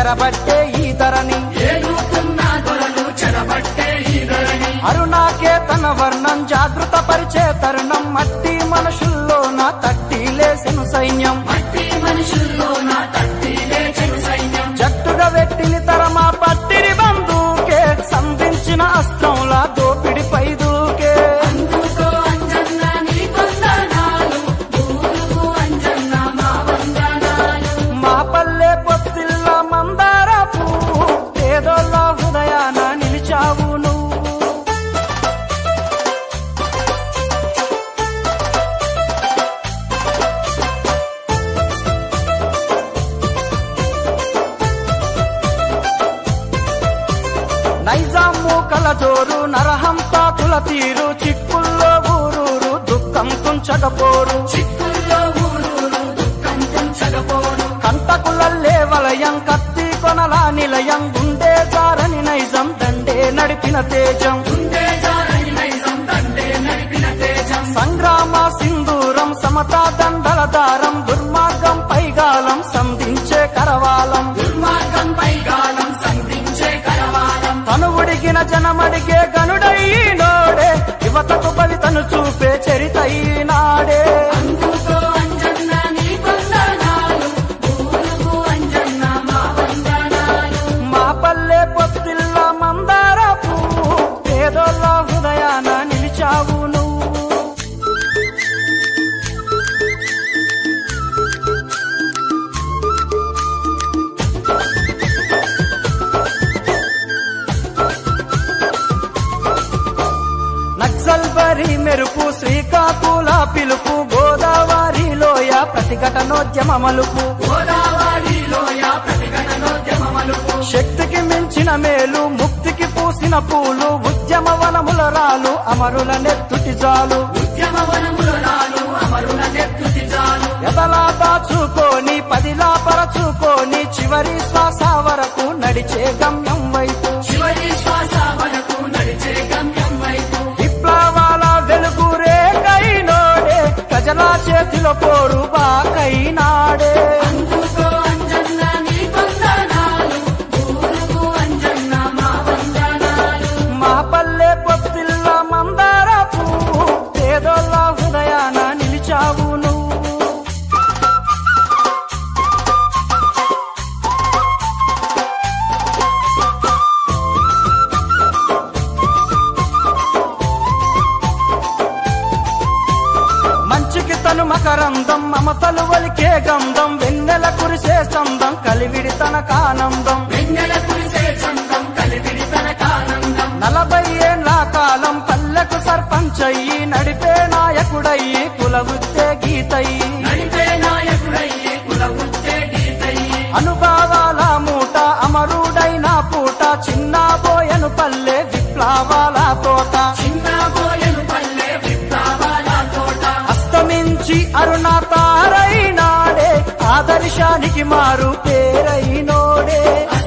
చెరబట్టే ఈ ధరని ఏలుతున్న దొరలు చెరబట్టే ఈ ధరణి అరుణాకే తన వర్ణం జాగృత పరిచే తరుణం మట్టి మనుషుల్లో నా తట్టి లేసెను సైన్యం మట్టి మనుషుల్లో నా తట్టి లేచెను సైన్యం జట్టుగా వెట్టిని తరమా పట్టిని బంధుకే సంధించిన అస్త్రంలా దోపిడి పైదూకే అందుకో అంజన్న నీ వందనాలు దూరుకు అంజన్న మా వందనాలు మా పల్లె పొత్తిల్ల మందార పువ్వు పేదోళ్ళ హృదయాన నిలిచావు నువ్వు నైజాము కలజోరు నరహంతాకుల తీరు చిక్కుల్లో ఊరూరు దుఃఖం తుంచకపోరు చిక్కుల్లో ఊరూరు దుఃఖం తుంచకపోరు కంటకులల్లే వలయం కత్తి కొనలా నిలయం గుండె జారని నైజం దండే నడిపిన తేజం గుండె జారని నైజం తండే నడిపిన తేజం సంగ్రామ సింధూరం సమతా దండల దారం దుర్మార్గం పైగాలం సంధించే కరవాలం దుర్మార్గం పైగాలం సంధించే కరవాలం తనువుడిగిన జనమడిగే గనుడైనోడే యువతకు బలితను చూపే చరితైనాడే అందుకో అంజన్న నీ వందనాలు దూరుకు అంజన్న మా వందనాలు మా పల్లె పొత్తిల్ల మందార పువ్వు పేదోళ్ళ హృదయాన నిలిచావు నువ్వు నక్సల్ బరి మెరుపు శ్రీకాకుళ పిలుపు గోదావరి లోయ ప్రతిఘటనోద్యమ మలుపు గోదావరిలోయ ప్రతిఘటనోద్యమ మలుపు శక్తికి మించిన మేలు ముక్తికి పూసిన పూలు ఉద్యమ వనముల రాలు అమరుల నెత్తుటి జాలు ఉద్యమ వనములు రాలు అమరుల నెత్తుటి జాలు ఎదలా దాచుకొని పదిలా పరచుకొని చివరి శ్వాస వరకు నడిచే గమ్యం వైపు చివరి శ్వాస వరకు నడిచే గమ్యం వైపు విప్లవాల వెలుగురే కైనోడే ప్రజల చేతిలో పోరు బాకైనాడే అందుకో అంజన్న నీ వందనాలు దూరుకు అంజన్న మా వందనాలు మా పల్లె పొత్తిల్ల మందార పువ్వు పేదోళ్ళ హృదయాన నిలిచావు నువ్వు మంచికి తను మకరందం మమతలు వలికే గంధం వెన్నెల కురిసే చందం కలివిడి తనకానందం వెన్నెల కురిసే చందం కలివిడి తనకానందం నలభై ఏళ్ళ కాలం పల్లెకు సర్పంచయ్యి నడిపే నాయకుడయ్యి కులవృత్తే గీతయ్యి నడిపే నాయకుడయ్యే కుల ఉత్తే గీతయ్యే అనుభవాల మూట అమరుడైన పూట చిన్నబోయను పల్లె విప్లవాల తోట చిన్నబోయను పల్లె విప్లవాల తోట అస్తమించి అరుణ తారైనాడే ఆదర్శానికి మారు పేరైనోడే